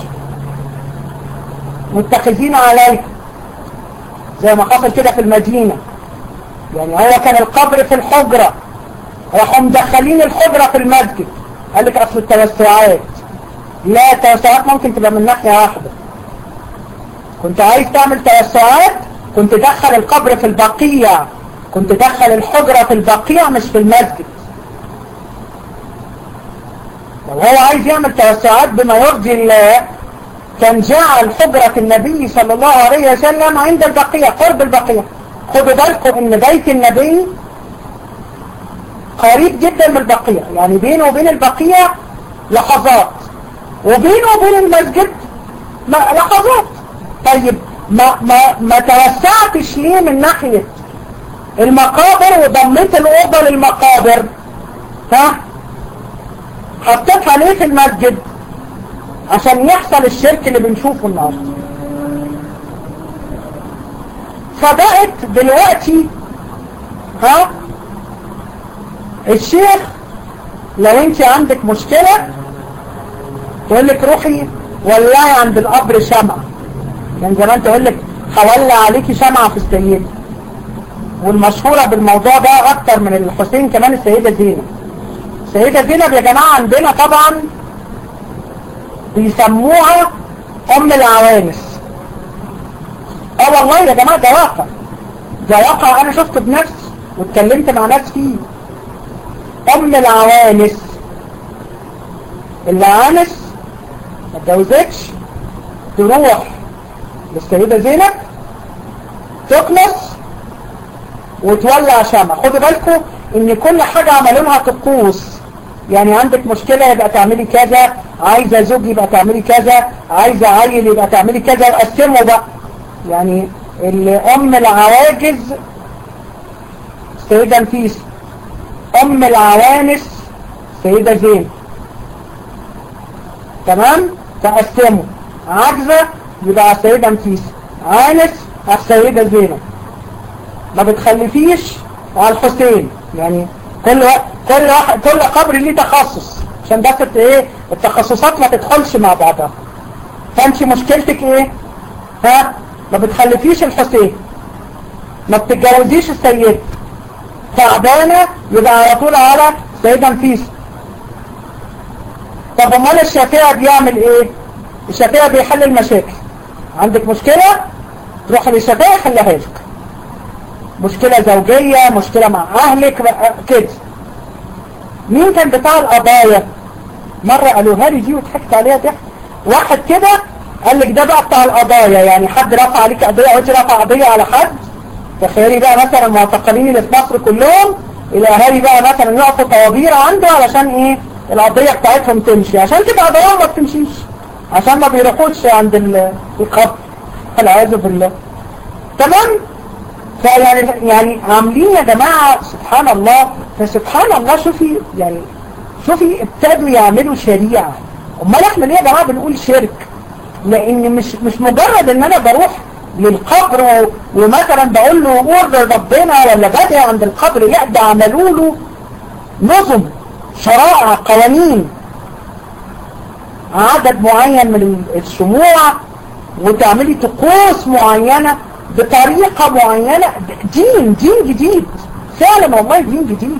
متخذين عليها زي ما حصل كده في المدينة يعني هو كان القبر في الحجرة راحوا مدخلين الحجرة في المسجد قال لك اصل التوسعات لا التوسعات ممكن تبقى من ناحية واحدة كنت عايز تعمل توسعات كنت دخل القبر في البقيع كنت دخل الحجرة في البقيع مش في المسجد لو هو عايز يعمل توسعات بما يرضي الله كان جعل حجرة النبي صلى الله عليه وسلم عند البقيع قرب البقيع خدوا بالكم ان بيت النبي قريب جدا من البقيع يعني بينه وبين البقيع لحظات وبينه وبين المسجد لحظات طيب ما, ما, ما توسعتش ليه من ناحية المقابر وضميت الأوضة للمقابر ها حطيتها ليه في المسجد عشان يحصل الشرك اللي بنشوفه النهارده فبقت دلوقتي ها الشيخ لو انت عندك مشكلة تقول لك روحي ولعي عند القبر شمعة كان يعني زمان تقول لك هولع عليكي شمعة في السيدة والمشهورة بالموضوع ده اكتر من الحسين كمان السيدة زينب السيدة زينب يا جماعة عندنا طبعا بيسموها ام العوانس اه والله يا جماعة ده واقع ده واقع انا شفته بنفسي واتكلمت مع ناس فيه ام العوانس العوانس ما اتجوزتش تروح للسيدة زينب تكنس وتولع شمع خدوا بالكم ان كل حاجة عملوا لها طقوس يعني عندك مشكلة يبقى تعملي كذا عايزة زوج يبقى تعملي كذا عايزة عيل يبقى تعملي كذا وقسموا بقى يعني الأم العواجز سيدة نفيس أم العوانس سيدة زين تمام تقسموا عاجزة يبقى السيدة نفيس عانس السيدة زينب ما بتخلفيش على الحسين يعني كل واحد كل واحد كل قبر ليه تخصص عشان بس ايه التخصصات ما تدخلش مع بعضها فانت مشكلتك ايه ها ما بتخلفيش الحسين ما بتتجوزيش السيد تعبانة يبقى على طول على سيدة نفيس طب امال الشافعي بيعمل ايه الشافعي بيحل المشاكل عندك مشكلة تروح للشافعي يحلها لك مشكلة زوجية مشكلة مع اهلك كده مين كان بتاع القضايا مرة قالوها لي دي وضحكت عليها ضحك واحد كده قال لك ده بقى بتاع القضايا يعني حد رفع عليك قضية او انت رفع قضية على حد تخيلي بقى مثلا المعتقلين اللي في مصر كلهم الاهالي بقى مثلا يقفوا طوابير عنده علشان ايه القضية بتاعتهم تمشي عشان كده قضاياهم ما بتمشيش عشان ما بيروحوش عند القبر والعياذ بالله تمام فيعني يعني عاملين يا جماعة سبحان الله فسبحان الله شوفي يعني شوفي ابتدوا يعملوا شريعة امال احنا ليه يا جماعة بنقول شرك لان مش مش مجرد ان انا بروح للقبر ومثلا بقول له قول ربنا ولا بدعي عند القبر لا ده عملوا له نظم شرائع قوانين عدد معين من الشموع وتعملي طقوس معينة بطريقة معينة دين دين جديد فعلا والله دين جديد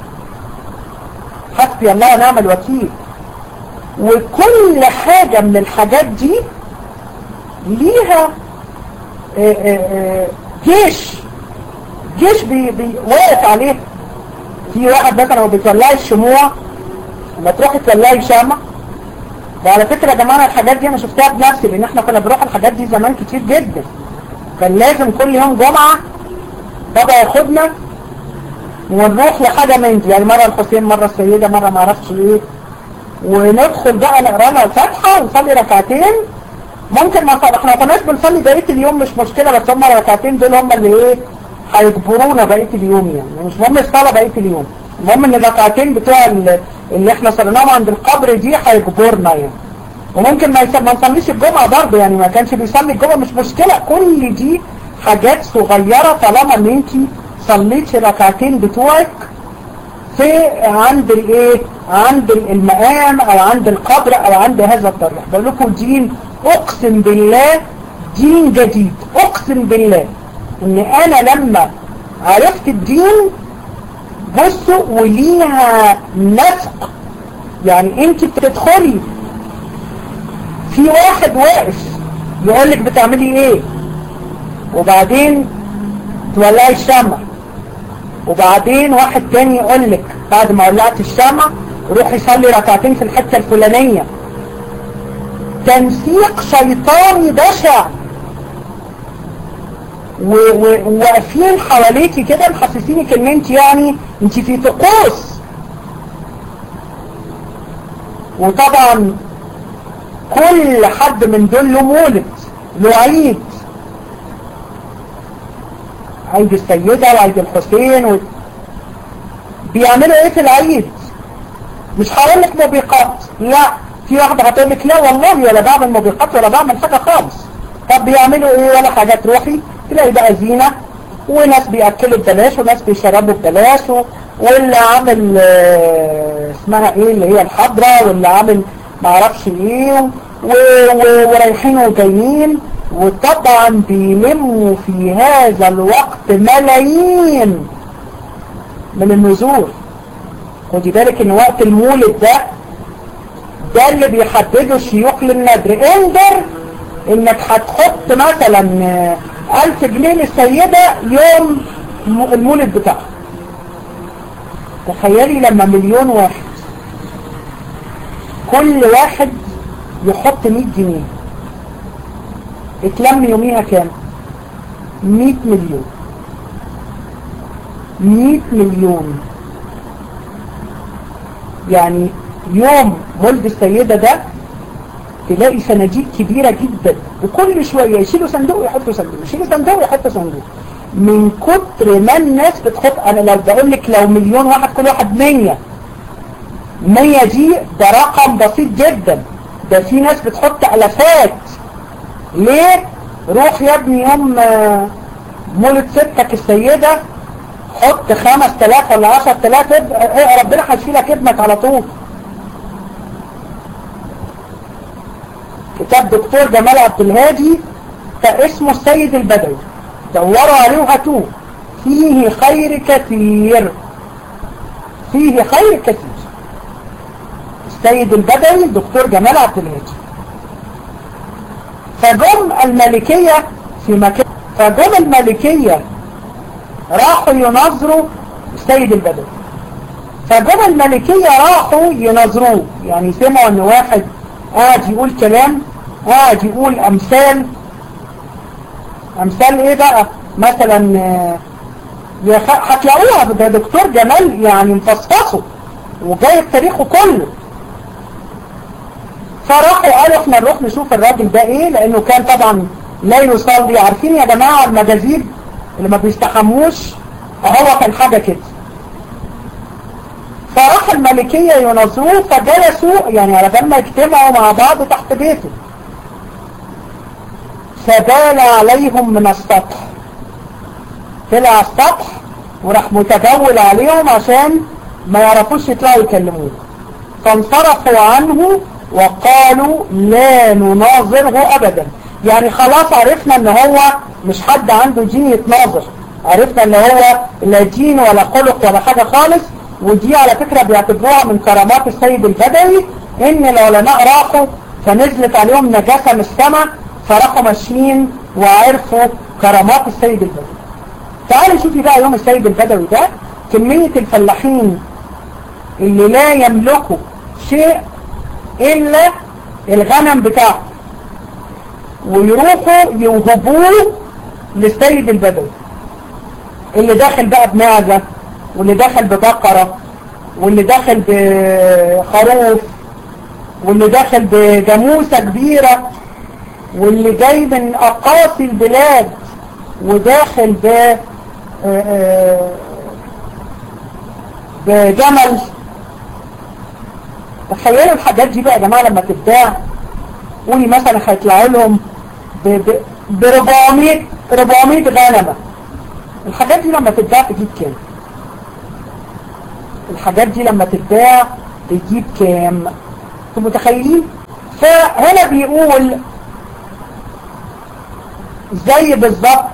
حسبي الله ونعم الوكيل وكل حاجة من الحاجات دي ليها آآ آآ جيش جيش بي بي واقف عليه في واحد مثلا هو بيطلعي الشموع لما تروحي تطلعي شمع وعلى فكرة يا جماعة الحاجات دي انا شفتها بنفسي لان احنا كنا بنروح الحاجات دي زمان كتير جدا كان لازم كل يوم جمعة بابا ياخدنا ونروح لحاجة من دي يعني مرة الحسين مرة السيدة مرة ما اعرفش ايه وندخل بقى نقرا لنا الفاتحة ونصلي ركعتين ممكن ما احنا ما كناش بنصلي بقية اليوم مش مشكلة بس هم الركعتين دول هم اللي ايه هيجبرونا بقية اليوم يعني مش مهم الصلاة بقية اليوم المهم ان الركعتين بتوع اللي احنا صليناهم عند القبر دي هيجبرنا يعني وممكن ما ما نصليش الجمعة برضه يعني ما كانش بيصلي الجمعة مش مشكلة كل دي حاجات صغيرة طالما ان انت صليتي ركعتين بتوعك في عند الايه عند المقام او عند القبر او عند هذا الطريق بقول لكم دين اقسم بالله دين جديد اقسم بالله ان انا لما عرفت الدين بصوا وليها نسق يعني انت بتدخلي في واحد واقف يقول لك بتعملي ايه وبعدين تولعي الشمع وبعدين واحد تاني يقول لك بعد ما ولعت الشمع روحي صلي ركعتين في الحتة الفلانية تنسيق شيطاني بشع وواقفين حواليكي كده محسسينك ان انت يعني انت في طقوس وطبعا كل حد من دول له مولد له عيد عيد السيدة وعيد الحسين و... بيعملوا ايه في العيد مش هقول لك موبقات لا في واحدة هتقول لك لا والله ولا بعمل موبقات ولا بعمل حاجة خالص طب بيعملوا ايه ولا حاجة تروحي تلاقي بقى زينة وناس بيأكلوا ببلاش وناس بيشربوا ببلاش واللي عامل اسمها ايه اللي هي الحضرة واللي عامل معرفش ايه ورايحين وجايين وطبعا بيلموا في هذا الوقت ملايين من النزول خدي بالك ان وقت المولد ده ده اللي بيحدده الشيوخ للنذر انذر انك هتحط مثلا الف جنيه للسيدة يوم المولد بتاعها تخيلي لما مليون واحد كل واحد يحط 100 جنيه اتلم يوميها كام 100 مليون 100 مليون يعني يوم ولد السيدة ده تلاقي صناديق كبيرة جدا وكل شوية يشيلوا صندوق ويحطوا صندوق يشيلوا صندوق ويحطوا صندوق من كتر ما الناس بتحط انا لو بقول لك لو مليون واحد كل واحد 100 100 دي ده رقم بسيط جدا ده في ناس بتحط الافات ليه روح يا ابني يوم مولد ستك السيدة حط خمس تلاف ولا عشر تلاف ربنا هيشيلك ابنك على طول كتاب دكتور جمال عبد الهادي فاسمه السيد البدوي دوروا عليه وهاتوه فيه خير كثير فيه خير كثير السيد البدوي دكتور جمال عبد الهادي فجم الملكية في مكان فجم الملكية راحوا ينظروا السيد البدوي فجم الملكية راحوا ينظروه يعني سمعوا ان واحد قاعد يقول كلام قاعد يقول امثال امثال ايه بقى مثلا هتلاقوها ده دكتور جمال يعني مفصفصه وجايب تاريخه كله فراحوا قالوا احنا نروح نشوف الراجل ده ايه لانه كان طبعا لا يصلي عارفين يا جماعة المجازيب اللي ما بيستحموش هو كان حاجة كده فراح الملكية ينظروه فجلسوا يعني على بال ما يجتمعوا مع بعض تحت بيته فبال عليهم من السطح طلع السطح وراح متجول عليهم عشان ما يعرفوش يطلعوا يكلموه فانصرفوا عنه وقالوا لا نناظره ابدا يعني خلاص عرفنا ان هو مش حد عنده دين يتناظر عرفنا ان هو لا دين ولا خلق ولا حاجة خالص ودي على فكرة بيعتبروها من كرامات السيد البدوي ان العلماء راحوا فنزلت عليهم نجاسة من السماء فراحوا ماشيين وعرفوا كرامات السيد البدوي تعالوا شوفي بقى يوم السيد البدوي ده كمية الفلاحين اللي لا يملكوا شيء إلا الغنم بتاعه ويروحوا يوهبوه للسيد البدوي اللي داخل بقى بمعزة واللي داخل ببقرة واللي داخل بخروف واللي داخل بجاموسة كبيرة واللي جاي من أقاصي البلاد وداخل ب بجمل تخيلوا الحاجات دي بقى يا جماعة لما تتباع قولي مثلا هيطلعوا لهم ب 400 400 غنمة الحاجات دي لما تتباع تجيب كام الحاجات دي لما تتباع تجيب كام انتوا متخيلين فهنا بيقول زي بالظبط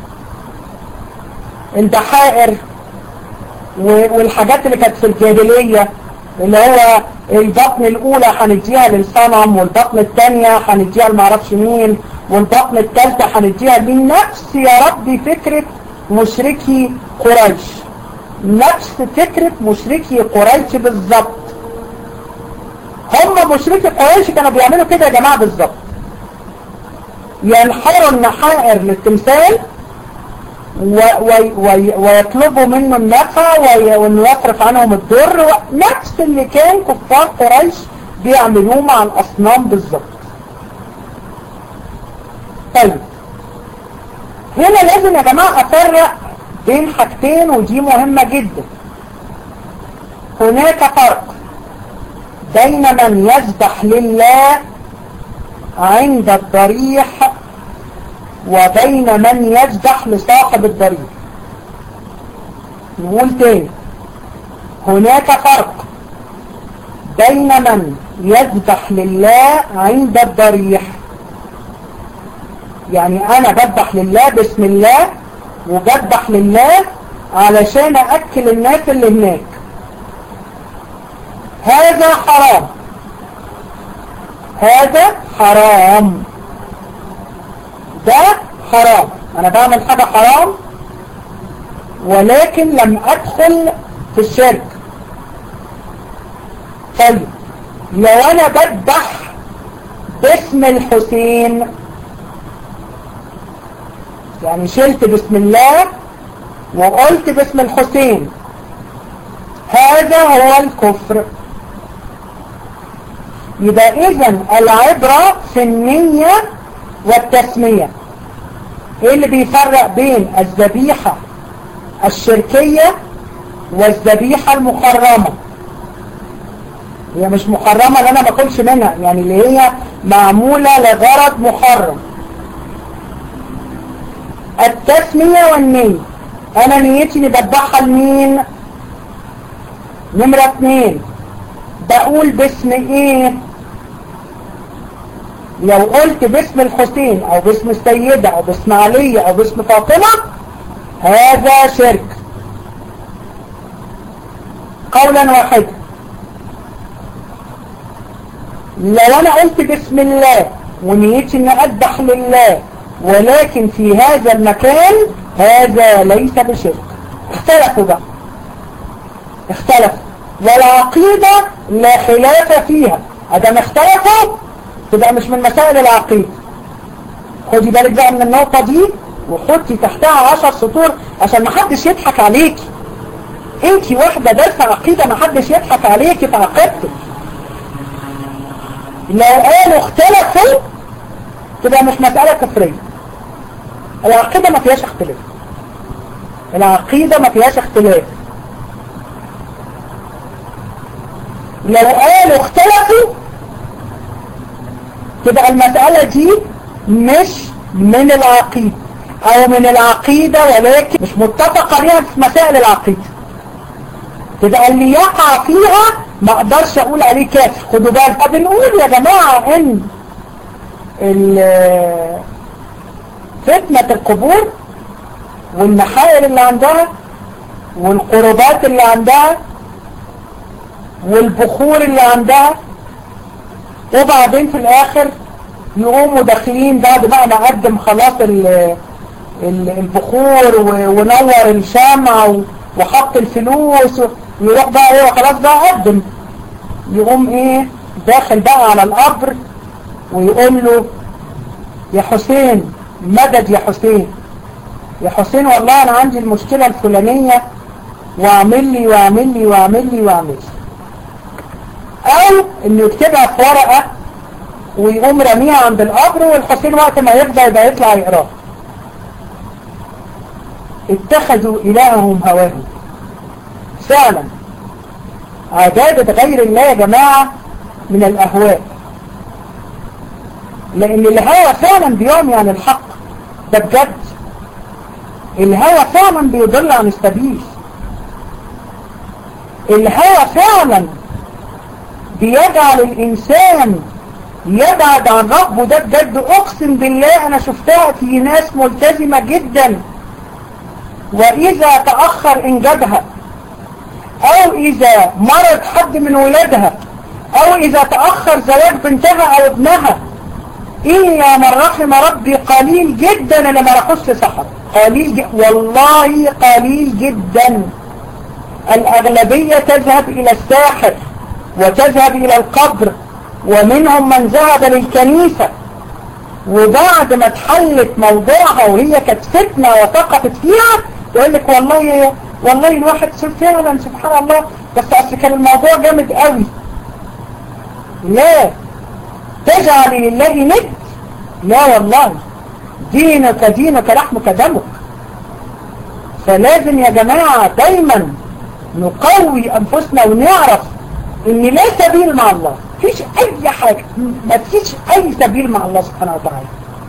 البحائر والحاجات اللي كانت في الجاهلية اللي هو البطن الاولى هنديها للصنم والبطن الثانية هنديها لمعرفش مين والبطن الثالثة هنديها مين نفس يا ربي فكرة مشركي قريش نفس فكرة مشركي قريش بالظبط هم مشركي قريش كانوا بيعملوا كده يا جماعة بالظبط ينحروا النحائر للتمثال و و و ويطلبوا منه النفع وانه يصرف عنهم الضر نفس اللي كان كفار قريش بيعملوه مع الاصنام بالظبط طيب هنا لازم يا جماعة افرق بين حاجتين ودي مهمة جدا هناك فرق بين من يذبح لله عند الضريح وبين من يذبح لصاحب الضريح نقول تاني هناك فرق بين من يذبح لله عند الضريح يعني انا بذبح لله بسم الله وبذبح لله علشان اكل الناس اللي هناك هذا حرام هذا حرام ده حرام انا بعمل حاجة حرام ولكن لم ادخل في الشرك طيب لو انا بذبح باسم الحسين يعني شلت بسم الله وقلت باسم الحسين هذا هو الكفر يبقى اذا العبرة في النية والتسمية ايه اللي بيفرق بين الذبيحة الشركية والذبيحة المحرمة هي مش محرمة اللي انا ما اكلش منها يعني اللي هي معمولة لغرض محرم التسمية والنية انا نيتي اني بذبحها لمين نمرة اتنين بقول باسم ايه لو قلت باسم الحسين او باسم السيدة او باسم علي او باسم فاطمة هذا شرك قولا واحدا لو انا قلت بسم الله ونيتي ان اذبح لله ولكن في هذا المكان هذا ليس بشرك اختلفوا بقى اختلفوا والعقيدة لا خلاف فيها ادام اختلفوا تبقى مش من مسائل العقيدة خدي بالك بقى من النقطة دي وحطي تحتها عشر سطور عشان ما حدش يضحك عليكي انتي واحدة درس عقيدة ما حدش يضحك عليكي في عقيدتك لو قالوا اختلفوا تبقى مش مسألة كفرية العقيدة ما فيهاش اختلاف العقيدة ما فيهاش اختلاف لو قالوا اختلفوا تبقى المسألة دي مش من العقيدة او من العقيدة ولكن مش متفق عليها في مسائل العقيدة تبقى اللي يقع فيها ما اقدرش اقول عليه كافر خدوا بالك بنقول يا جماعة ان فتنة القبور والمحائل اللي عندها والقربات اللي عندها والبخور اللي عندها وبعدين في الاخر يقوموا داخلين بعد بقى ما قدم خلاص البخور ونور الشمع وحط الفلوس ويروح بقى ايه خلاص بقى قدم يقوم ايه داخل بقى على القبر ويقول له يا حسين مدد يا حسين يا حسين والله انا عندي المشكلة الفلانية واعمل لي واعمل لي واعمل لي واعمل لي او انه يكتبها في ورقة ويقوم رميها عند القبر والحسين وقت ما يفضى يبقى يطلع يقراه اتخذوا الههم هواهم فعلا عبادة غير الله يا جماعة من الاهواء لان الهوى فعلا بيعمي عن الحق ده بجد الهوى فعلا بيضل عن السبيل الهوى فعلا بيجعل الانسان يبعد عن ربه ده بجد اقسم بالله انا شفتها في ناس ملتزمة جدا واذا تأخر انجابها او اذا مرض حد من ولادها او اذا تأخر زواج بنتها او ابنها إلا من رحم ربي قليل جدا اللي ما راحوش لسحر قليل جدا والله قليل جدا الأغلبية تذهب إلى الساحر وتذهب إلى القبر ومنهم من ذهب للكنيسة وبعد ما اتحلت موضوعها وهي كانت فتنة وسقطت فيها يقول لك والله والله الواحد فعلا سبحان الله بس أصل كان الموضوع جامد قوي لا تجعل لله ند لا والله دينك دينك لحمك دمك فلازم يا جماعة دايما نقوي أنفسنا ونعرف ان لا سبيل مع الله فيش اي حاجة ما فيش اي سبيل مع الله سبحانه وتعالى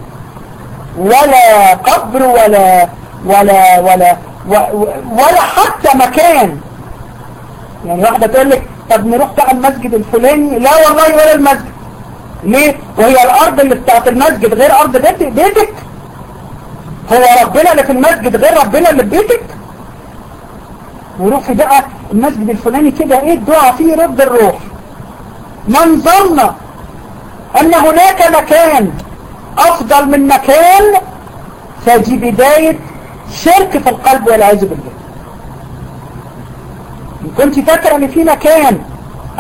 ولا قبر ولا ولا ولا ولا حتى مكان يعني واحدة تقول لك طب نروح بقى المسجد الفلاني لا والله ولا المسجد ليه وهي الارض اللي بتاعت المسجد غير ارض بيتك هو ربنا اللي في المسجد غير ربنا اللي في بيتك وروحي بقى المسجد الفلاني كده ايه الدعاء فيه رد الروح من ظن ان هناك مكان افضل من مكان فدي بداية شرك في القلب والعياذ بالله ان كنت فاكرة ان في مكان